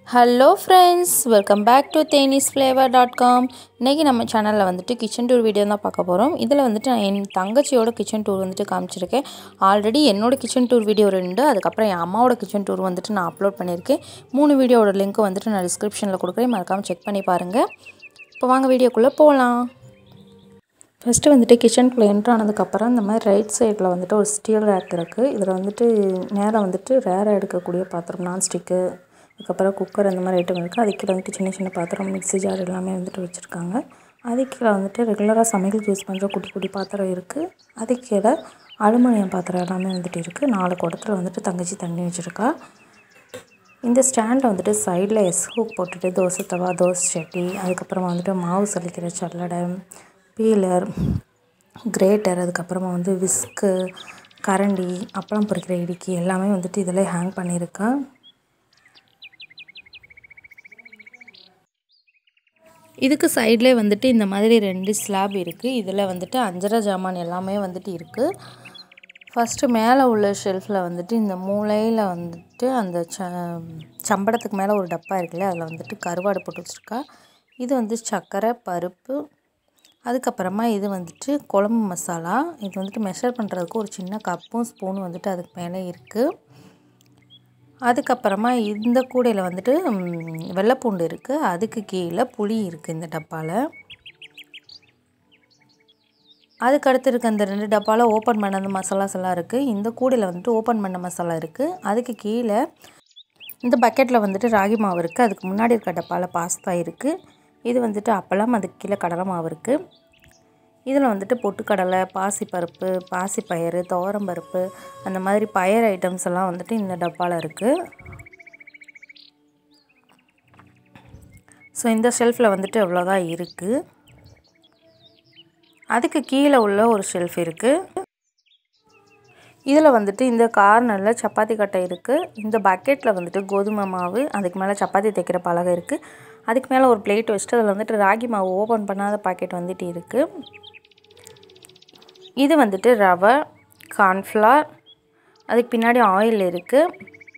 hello friends welcome back to Theni's flavour dot com இன்றைக்கி நம்ம சேனலில் வந்துட்டு கிச்சன் டூர் வீடியோ தான் பார்க்க போகிறோம் இதில் வந்துட்டு நான் என் தங்கச்சியோட கிச்சன் டூர் வந்துட்டு காமிச்சிருக்கேன் ஆல்ரெடி என்னோட கிச்சன் டூர் வீடியோ ரெண்டு அதுக்கப்புறம் என் அம்மாவோட கிச்சன் டூர் வந்துட்டு நான் அப்லோட் பண்ணியிருக்கேன் மூணு வீடியோவோட லிங்க்கும் வந்துட்டு நான் டிஸ்கிரிப்ஷனில் கொடுக்குறேன் மறக்காமல் செக் பண்ணி பாருங்கள் இப்போ வாங்க வீடியோக்குள்ளே போகலாம் ஃபஸ்ட்டு வந்துட்டு கிச்சனுக்குள்ளே என்ட்ரு ஆனதுக்கப்புறம் இந்த மாதிரி ரைட் சைடில் வந்துட்டு ஒரு ஸ்டீல் ரேக் இருக்குது இதில் வந்துட்டு மேலே வந்துட்டு ரேராக எடுக்கக்கூடிய பாத்திரம் நான்ஸ்டிக்கு அதுக்கப்புறம் குக்கர் அந்த மாதிரி ஐட்டம் இருக்குது அதுக்கு கீழே வந்துட்டு சின்ன சின்ன பாத்திரம் மிக்ஸி ஜார் எல்லாமே வந்துட்டு வச்சுருக்காங்க அதுக்கு கீழே வந்துட்டு ரெகுலராக சமையலுக்கு யூஸ் பண்ணுற குட்டி குட்டி பாத்திரம் இருக்குது அதுக்கு கீழே அலுமினியம் பாத்திரம் எல்லாமே வந்துட்டு இருக்குது நாலு குடத்துல வந்துட்டு தங்கச்சி தண்ணி வச்சுருக்கா இந்த ஸ்டாண்டில் வந்துட்டு சைடில் எஸ் ஹூக் போட்டுட்டு தோசை தவா தோசை சட்டி அதுக்கப்புறமா வந்துட்டு மாவு சலிக்கிற சல்லடை பீலர் கிரேட்டர் அதுக்கப்புறமா வந்து விஸ்கு கரண்டி அப்பளம் பொரிக்கிற இடுக்கி எல்லாமே வந்துட்டு இதில் ஹேங் பண்ணியிருக்கேன் இதுக்கு சைட்லேயே வந்துட்டு இந்த மாதிரி ரெண்டு ஸ்லாப் இருக்குது இதில் வந்துட்டு அஞ்சரை ஜாமான் எல்லாமே வந்துட்டு இருக்குது ஃபஸ்ட்டு மேலே உள்ள ஷெல்ஃபில் வந்துட்டு இந்த மூலையில் வந்துட்டு அந்த ச சம்படத்துக்கு மேலே ஒரு டப்பா இருக்குல்ல அதில் வந்துட்டு கருவாடு போட்டு வச்சுருக்கா இது வந்து சர்க்கரை பருப்பு அதுக்கப்புறமா இது வந்துட்டு குழம்பு மசாலா இது வந்துட்டு மெஷர் பண்ணுறதுக்கு ஒரு சின்ன கப்பும் ஸ்பூனும் வந்துட்டு அதுக்கு மேலே இருக்குது அதுக்கப்புறமா இந்த கூடையில் வந்துட்டு வெள்ளைப்பூண்டு இருக்குது அதுக்கு கீழே புளி இருக்குது இந்த டப்பாவில் அதுக்கு அடுத்து இருக்க அந்த ரெண்டு டப்பாவில் ஓப்பன் பண்ண அந்த மசாலாஸ் எல்லாம் இருக்குது இந்த கூடையில் வந்துட்டு ஓப்பன் பண்ண மசாலா இருக்குது அதுக்கு கீழே இந்த பக்கெட்டில் வந்துட்டு ராகி மாவு இருக்குது அதுக்கு முன்னாடி இருக்க டப்பாவில் பாஸ்தா இருக்குது இது வந்துட்டு அப்பளம் அதுக்கு கீழே கடலை மாவு இருக்குது இதில் வந்துட்டு பொட்டுக்கடலை பாசிப்பருப்பு பாசிப்பயிறு துவரம்பருப்பு அந்த மாதிரி பயர் ஐட்டம்ஸ் எல்லாம் வந்துட்டு இந்த டப்பாவில் இருக்குது ஸோ இந்த ஷெல்ஃபில் வந்துட்டு இவ்வளோதான் இருக்குது அதுக்கு கீழே உள்ள ஒரு ஷெல்ஃப் இருக்குது இதில் வந்துட்டு இந்த கார்னரில் சப்பாத்தி கட்டை இருக்குது இந்த பக்கெட்டில் வந்துட்டு கோதுமை மாவு அதுக்கு மேலே சப்பாத்தி தைக்கிற பலகை இருக்குது அதுக்கு மேலே ஒரு பிளேட் வச்சுட்டு அதில் வந்துட்டு ராகி மாவு ஓப்பன் பண்ணாத பாக்கெட் வந்துட்டு இருக்குது இது வந்துட்டு ரவை கார்ன்ஃப்ளார் அதுக்கு பின்னாடி ஆயில் இருக்குது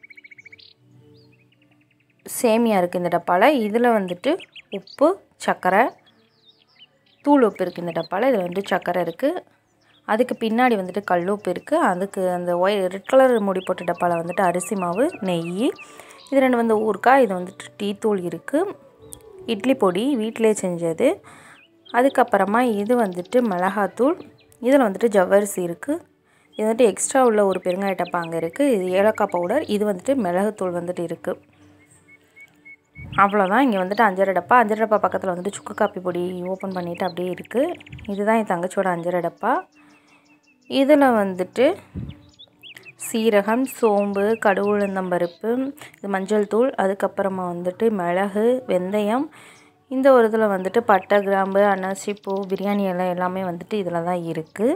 சேமியா இருக்குது இந்த டப்பாவில் இதில் வந்துட்டு உப்பு சர்க்கரை தூள் உப்பு இருக்குது இந்த டப்பாவில் இதில் வந்துட்டு சர்க்கரை இருக்குது அதுக்கு பின்னாடி வந்துட்டு கல் உப்பு இருக்குது அதுக்கு அந்த ஒய் ரெட் கலர் மூடி போட்ட டப்பாவில் வந்துட்டு அரிசி மாவு நெய் இது ரெண்டு வந்து ஊறுக்காய் இது வந்துட்டு டீ தூள் இருக்குது இட்லி பொடி வீட்டிலே செஞ்சது அதுக்கப்புறமா இது வந்துட்டு மிளகாத்தூள் இதில் வந்துட்டு ஜவ்வரிசி இருக்குது இது வந்துட்டு எக்ஸ்ட்ரா உள்ள ஒரு பெருங்காய டப்பா அங்கே இருக்குது இது ஏலக்காய் பவுடர் இது வந்துட்டு மிளகுத்தூள் வந்துட்டு இருக்குது அவ்வளோதான் இங்கே வந்துட்டு அஞ்சரை டப்பா அஞ்சரை டப்பா பக்கத்தில் வந்துட்டு சுக்கு காப்பி பொடி ஓப்பன் பண்ணிவிட்டு அப்படியே இருக்குது இதுதான் என் தங்கச்சியோட அஞ்சரை டப்பா இதில் வந்துட்டு சீரகம் சோம்பு கடுகுளுந்தம்பருப்பு இது மஞ்சள் தூள் அதுக்கப்புறமா வந்துட்டு மிளகு வெந்தயம் இந்த ஒரு இதில் வந்துட்டு பட்டை கிராம்பு அன்னாசி பூ பிரியாணி இலை எல்லாமே வந்துட்டு இதில் தான் இருக்குது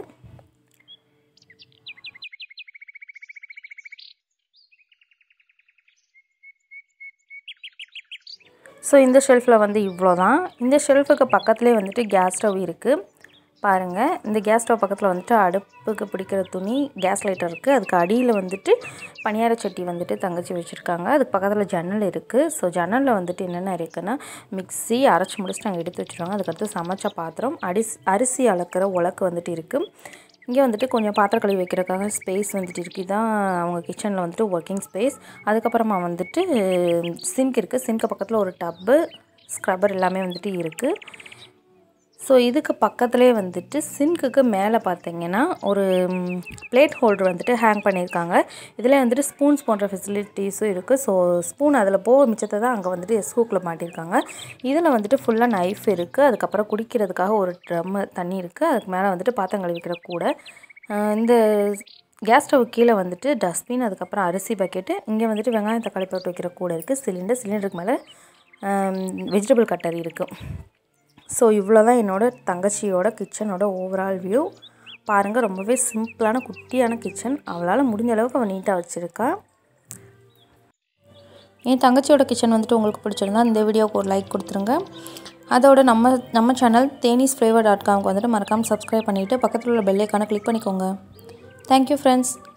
ஸோ இந்த ஷெல்ஃபில் வந்து இவ்வளோ தான் இந்த ஷெல்ஃபுக்கு பக்கத்துலேயே வந்துட்டு கேஸ் ஸ்டவ் இருக்குது பாருங்கள் இந்த கேஸ் ஸ்டவ் பக்கத்தில் வந்துட்டு அடுப்புக்கு பிடிக்கிற துணி கேஸ் லைட்டர் இருக்குது அதுக்கு அடியில் வந்துட்டு பணியார சட்டி வந்துட்டு தங்கச்சி வச்சுருக்காங்க அதுக்கு பக்கத்தில் ஜன்னல் இருக்குது ஸோ ஜன்னலில் வந்துட்டு என்னென்ன இருக்குன்னா மிக்ஸி அரைச்சி முடிச்சுட்டு அங்கே எடுத்து வச்சுருவாங்க அதுக்கடுத்து சமைச்ச பாத்திரம் அரிசி அரிசி அளக்கிற உலக்கு வந்துட்டு இருக்குது இங்கே வந்துட்டு கொஞ்சம் பாத்திரம் கழுவி வைக்கிறதுக்காக ஸ்பேஸ் வந்துட்டு இருக்குது இதுதான் அவங்க கிச்சனில் வந்துட்டு ஒர்க்கிங் ஸ்பேஸ் அதுக்கப்புறமா வந்துட்டு சிங்க் இருக்குது சிங்க்கு பக்கத்தில் ஒரு டப்பு ஸ்க்ரப்பர் எல்லாமே வந்துட்டு இருக்குது ஸோ இதுக்கு பக்கத்துலேயே வந்துட்டு சிங்க்குக்கு மேலே பார்த்தீங்கன்னா ஒரு பிளேட் ஹோல்டர் வந்துட்டு ஹேங் பண்ணியிருக்காங்க இதில் வந்துட்டு ஸ்பூன்ஸ் போன்ற ஃபெசிலிட்டிஸும் இருக்குது ஸோ ஸ்பூன் அதில் போக மிச்சத்தை தான் அங்கே வந்துட்டு எஸ்கூக்கில் மாட்டியிருக்காங்க இதில் வந்துட்டு ஃபுல்லாக நைஃப் இருக்குது அதுக்கப்புறம் குடிக்கிறதுக்காக ஒரு ட்ரம் தண்ணி இருக்குது அதுக்கு மேலே வந்துட்டு பாத்திரம் கழுவிக்கிற கூட இந்த கேஸ் ஸ்டவ் கீழே வந்துட்டு டஸ்ட்பின் அதுக்கப்புறம் அரிசி பக்கெட்டு இங்கே வந்துட்டு வெங்காயம் தக்காளி போட்டு வைக்கிற கூட இருக்குது சிலிண்டர் சிலிண்டருக்கு மேலே வெஜிடபிள் கட்டர் இருக்குது ஸோ இவ்வளோ தான் என்னோடய தங்கச்சியோட கிச்சனோட ஓவரால் வியூ பாருங்கள் ரொம்பவே சிம்பிளான குட்டியான கிச்சன் அவளால் முடிஞ்ச அளவுக்கு அவள் நீட்டாக வச்சுருக்கா என் தங்கச்சியோட கிச்சன் வந்துட்டு உங்களுக்கு பிடிச்சிருந்தா இந்த வீடியோவுக்கு ஒரு லைக் கொடுத்துருங்க அதோட நம்ம நம்ம சேனல் தேனீஸ் ஃப்ளேவர் டாட் காம்க்கு வந்துட்டு மறக்காமல் சப்ஸ்கிரைப் பண்ணிவிட்டு பக்கத்தில் உள்ள பெல்லைக்கான கிளிக் பண்ணிக்கோங்க தேங்க்யூ ஃப்ரெண்ட்ஸ்